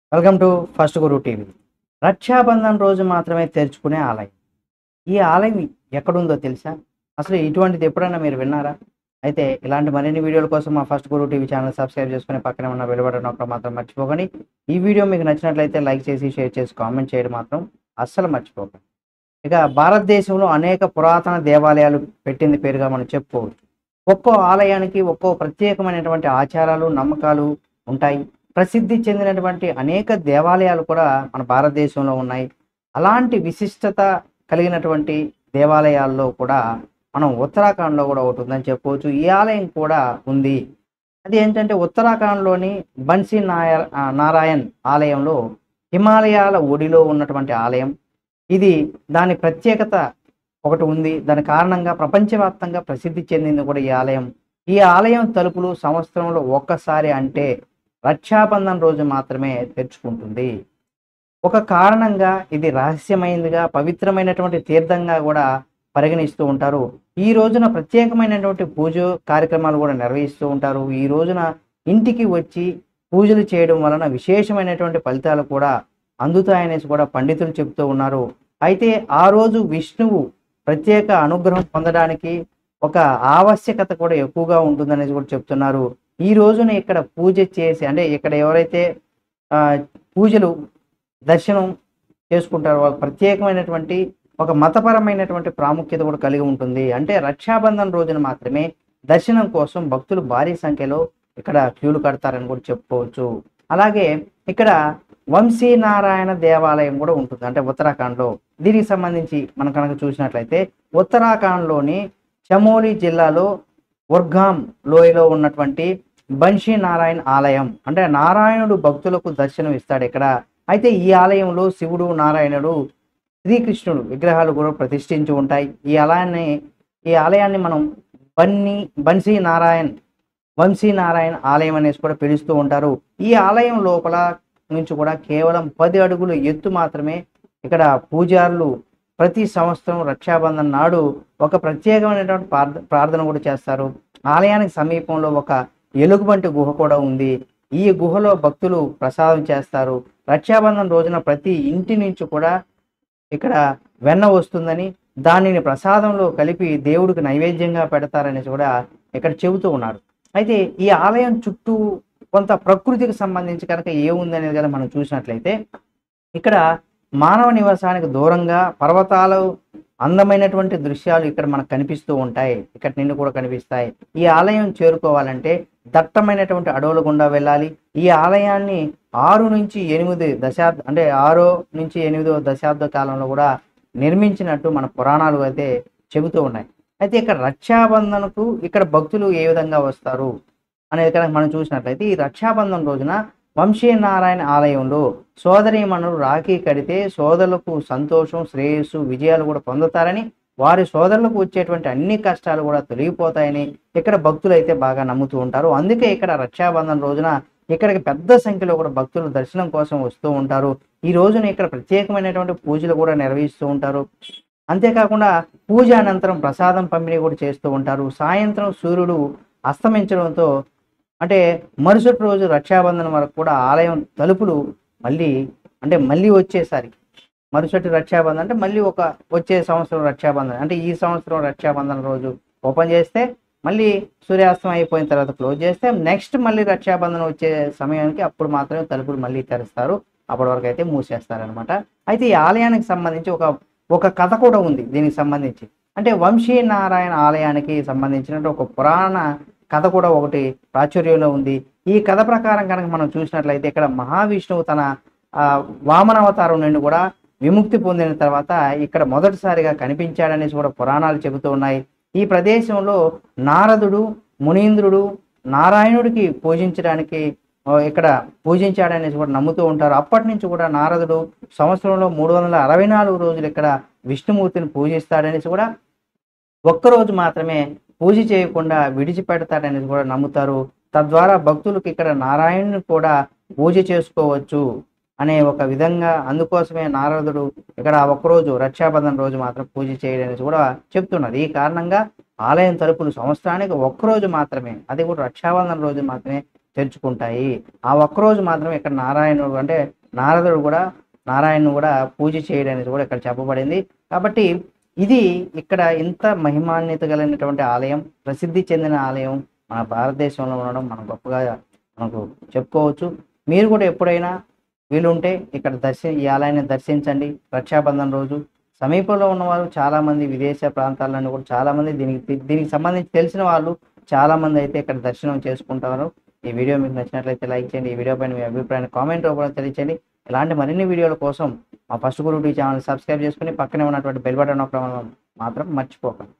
welcome to First Guru TV Rakshabandhan రోజు మాత్రమే తెరుచుకునే ఆలయం ఈ ఆలయం ఎక్కడుందో తెలుసా అసలు ఇటువంటిది ఎప్పుడైనా మీరు విన్నారా అయితే ఇలాంటి మరిన్ని వీడియోల కోసం మా First Guru TV channel subscribe చేసుకుని పక్కనే ఉన్న వెలువడడం ఒకటి మాత్రం మర్చిపోకండి ఈ వీడియో మీకు నచ్చినట్లయితే లైక్ చేసి షేర్ చేసి కామెంట్ చేయడం మాత్రం అస్సలు మర్చిపోకండి ఇక భారతదేశంలో అనేక పురాతన దేవాలయాలు పెట్టింది పేరుగా మనం చెప్పుకోవచ్చు ఒక్కో ఆలయానికి ఒక్కో ప్రత్యేకమైనటువంటి ఆచారాలు నమ్మకాలు ఉంటాయి ప్రసిద్ధి చెందినటువంటి అనేక దేవాలయాలు కూడా మన భారతదేశంలో ఉన్నాయి అలాంటి విశిష్టత కలిగినటువంటి దేవాలయాల్లో కూడా మనం ఉత్తరాఖండ్లో కూడా ఒకటి ఉందని చెప్పుకోవచ్చు ఈ ఆలయం కూడా ఉంది అది ఏంటంటే ఉత్తరాఖండ్లోని బన్సీ నాయ ఆ, నారాయణ్ ఆలయంలో హిమాలయాల ఒడిలో ఉన్నటువంటి ఆలయం ఇది దాని ప్రత్యేకత ఒకటి ఉంది దాని కారణంగా ప్రపంచవ్యాప్తంగా ప్రసిద్ధి చెందింది కూడా ఈ ఆలయం ఈ ఆలయం తలుపులు సంవత్సరంలో ఒక్కసారి అంటే రక్షాబంధన్ రోజు మాత్రమే తెరుచుకుంటుంది ఒక కారణంగా ఇది రహస్యమైనదిగా పవిత్రమైనటువంటి తీర్థంగా కూడా పరిగణిస్తూ ఉంటారు ఈ రోజున ప్రత్యేకమైనటువంటి పూజ కార్యక్రమాలు కూడా నిర్వహిస్తూ ఉంటారు ఈ రోజున ఇంటికి వచ్చి పూజలు చేయడం వలన విశేషమైనటువంటి ఫలితాలు కూడా అందుతాయనేసి కూడా పండితులు చెప్తూ ఉన్నారు అయితే ఆ రోజు విష్ణువు ప్రత్యేక అనుగ్రహం పొందడానికి ఒక ఆవశ్యకత కూడా ఎక్కువగా ఉంటుందనేసి కూడా చెప్తున్నారు ఈ రోజున ఇక్కడ పూజ చేసి అంటే ఇక్కడ ఎవరైతే ఆ, పూజలు దర్శనం చేసుకుంటారో వాళ్ళకి ప్రత్యేకమైనటువంటి ఒక మతపరమైనటువంటి ప్రాముఖ్యత కూడా కలిగి ఉంటుంది అంటే రక్షాబంధన్ రోజున మాత్రమే దర్శనం కోసం భక్తులు భారీ సంఖ్యలో ఇక్కడ క్యూలు కడతారని కూడా చెప్పుకోవచ్చు అలాగే ఇక్కడ వంశీనారాయణ దేవాలయం కూడా ఉంటుంది అంటే ఉత్తరాఖండ్లో దీనికి సంబంధించి మనం కనుక చూసినట్లయితే ఉత్తరాఖండ్లోని చమోలి జిల్లాలో ఉర్గాం లోయలో ఉన్నటువంటి బన్షీ నారాయణ ఆలయం అంటే నారాయణుడు భక్తులకు దర్శనం ఇస్తాడు ఇక్కడ అయితే ఈ ఆలయంలో శివుడు నారాయణుడు శ్రీకృష్ణుడు విగ్రహాలు కూడా ప్రతిష్ఠించి ఉంటాయి ఈ ఆలయాన్ని ఈ ఆలయాన్ని మనం బన్నీ బన్సీ నారాయణ్ వంశీ నారాయణ ఆలయం అనేసి కూడా పిలుస్తూ ఉంటారు ఈ ఆలయం లోపల నుంచి కూడా కేవలం పది అడుగులు ఎత్తు మాత్రమే ఇక్కడ పూజారులు ప్రతి సంవత్సరం రక్షాబంధన్ నాడు ఒక ప్రత్యేకమైనటువంటి ప్రార్థ ప్రార్థన కూడా చేస్తారు ఆలయానికి సమీపంలో ఒక ఎలుగుబంటి గుహ కూడా ఉంది ఈ గుహలో భక్తులు ప్రసాదం చేస్తారు రక్షాబంధన్ రోజున ప్రతి ఇంటి నుంచి కూడా ఇక్కడ వెన్న వస్తుందని దానిని ప్రసాదంలో కలిపి దేవుడికి నైవేద్యంగా పెడతారనేసి కూడా ఇక్కడ చెబుతూ ఉన్నారు అయితే ఈ ఆలయం చుట్టూ కొంత ప్రకృతికి సంబంధించి కనుక ఏముందనేది కనుక మనం చూసినట్లయితే ఇక్కడ మానవ నివాసానికి దూరంగా పర్వతాలు అందమైనటువంటి దృశ్యాలు ఇక్కడ మనకు కనిపిస్తూ ఉంటాయి ఇక్కడ నిన్ను కూడా కనిపిస్తాయి ఈ ఆలయం చేరుకోవాలంటే దట్టమైనటువంటి అడవుల గుండా వెళ్ళాలి ఈ ఆలయాన్ని ఆరు నుంచి ఎనిమిది దశాబ్ద అంటే ఆరో నుంచి ఎనిమిదో దశాబ్ద కాలంలో కూడా నిర్మించినట్టు మన పురాణాలు అయితే చెబుతూ ఉన్నాయి అయితే ఇక్కడ రక్షాబంధనకు ఇక్కడ భక్తులు ఏ విధంగా వస్తారు అనేది కనుక మనం చూసినట్లయితే ఈ రక్షాబంధన్ రోజున వంశీనారాయణ ఆలయంలో సోదరీమణులు రాఖీ కడితే సోదరులకు సంతోషం శ్రేయస్సు విజయాలు కూడా పొందుతారని వారి సోదరులకు వచ్చేటువంటి అన్ని కష్టాలు కూడా తొలగిపోతాయని ఇక్కడ భక్తులు అయితే బాగా నమ్ముతూ ఉంటారు అందుకే ఇక్కడ రక్షాబంధన్ రోజున ఇక్కడికి పెద్ద సంఖ్యలో కూడా భక్తులు దర్శనం కోసం వస్తూ ఉంటారు ఈ రోజున ఇక్కడ ప్రత్యేకమైనటువంటి పూజలు కూడా నిర్వహిస్తూ ఉంటారు అంతేకాకుండా పూజ అనంతరం ప్రసాదం పంపిణీ కూడా చేస్తూ ఉంటారు సాయంత్రం సూర్యుడు అస్తమించడంతో అంటే మరుసటి రోజు రక్షాబంధనం వరకు కూడా ఆలయం తలుపులు మళ్ళీ అంటే మళ్ళీ వచ్చేసరి మరుసటి రక్షాబంధన్ అంటే మళ్ళీ ఒక వచ్చే సంవత్సరం రక్షాబంధన్ అంటే ఈ సంవత్సరం రక్షాబంధన్ రోజు ఓపెన్ చేస్తే మళ్ళీ సూర్యాస్తం అయిపోయిన తర్వాత క్లోజ్ చేస్తే నెక్స్ట్ మళ్ళీ రక్షాబంధనం వచ్చే సమయానికి అప్పుడు మాత్రమే తలుపులు మళ్ళీ తెరుస్తారు అప్పటి వరకు అయితే మూసేస్తారనమాట అయితే ఈ ఆలయానికి సంబంధించి ఒక ఒక కథ కూడా ఉంది దీనికి సంబంధించి అంటే వంశీ నారాయణ ఆలయానికి సంబంధించిన ఒక పురాణ కథ కూడా ఒకటి ప్రాచుర్యంలో ఉంది ఈ కథ ప్రకారం కనుక మనం చూసినట్లయితే ఇక్కడ మహావిష్ణువు తన ఆ, వామన అవతారం నుండి కూడా విముక్తి పొందిన తర్వాత ఇక్కడ మొదటిసారిగా కనిపించాడనేసి కూడా పురాణాలు చెబుతూ ఉన్నాయి ఈ ప్రదేశంలో నారదుడు మునీంద్రుడు నారాయణుడికి పూజించడానికి ఆ, ఇక్కడ పూజించాడనేసి కూడా నమ్ముతూ ఉంటారు అప్పటి నుంచి కూడా నారదుడు సంవత్సరంలో మూడు వందల అరవై నాలుగు రోజులు ఇక్కడ విష్ణుమూర్తిని పూజిస్తాడనేసి కూడా ఒక్కరోజు మాత్రమే పూజ చేయకుండా విడిచిపెడతాడనేసి కూడా నమ్ముతారు తద్వారా భక్తులకు ఇక్కడ నారాయణుని కూడా పూజ చేసుకోవచ్చు అనే ఒక విధంగా అందుకోసమే నారదుడు ఇక్కడ ఆ ఒక్కరోజు రక్షాబంధన్ రోజు మాత్రం పూజ చేయడనేసి కూడా చెప్తున్నారు ఈ కారణంగా ఆలయం తలుపులు సంవత్సరానికి ఒక్కరోజు మాత్రమే అది కూడా రక్షాబంధన్ రోజు మాత్రమే తెరుచుకుంటాయి ఆ ఒక్కరోజు మాత్రమే ఇక్కడ నారాయణుడు అంటే నారదుడు కూడా నారాయణను కూడా పూజ చేయడం అనేది కూడా ఇక్కడ చెప్పబడింది కాబట్టి ఇది ఇక్కడ ఇంత మహిమాన్విత కలిగినటువంటి ఆలయం ప్రసిద్ధి చెందిన ఆలయం మన భారతదేశంలో ఉండడం మనం గొప్పగా మనకు చెప్పుకోవచ్చు మీరు కూడా ఎప్పుడైనా వీలుంటే ఇక్కడ దర్శి ఈ ఆలయాన్ని దర్శించండి రక్షాబంధన్ రోజు సమీపంలో ఉన్నవారు చాలా మంది విదేశ ప్రాంతాలను కూడా చాలా మంది దీనికి దీనికి సంబంధించి తెలిసిన వాళ్ళు చాలా మంది అయితే ఇక్కడ దర్శనం చేసుకుంటారు ఈ వీడియో మీకు నచ్చినట్లయితే లైక్ చేయండి ఈ వీడియో పైన మీ అభిప్రాయాన్ని కామెంట్ రూపంలో తెలియచేయండి ఇలాంటి మరిన్ని వీడియోల కోసం మా ఫస్ట్ గురు ఛానల్ సబ్స్క్రైబ్ చేసుకుని పక్కనే ఉన్నటువంటి బెల్ బటన్ నొక్కడం మాత్రం మర్చిపోకండి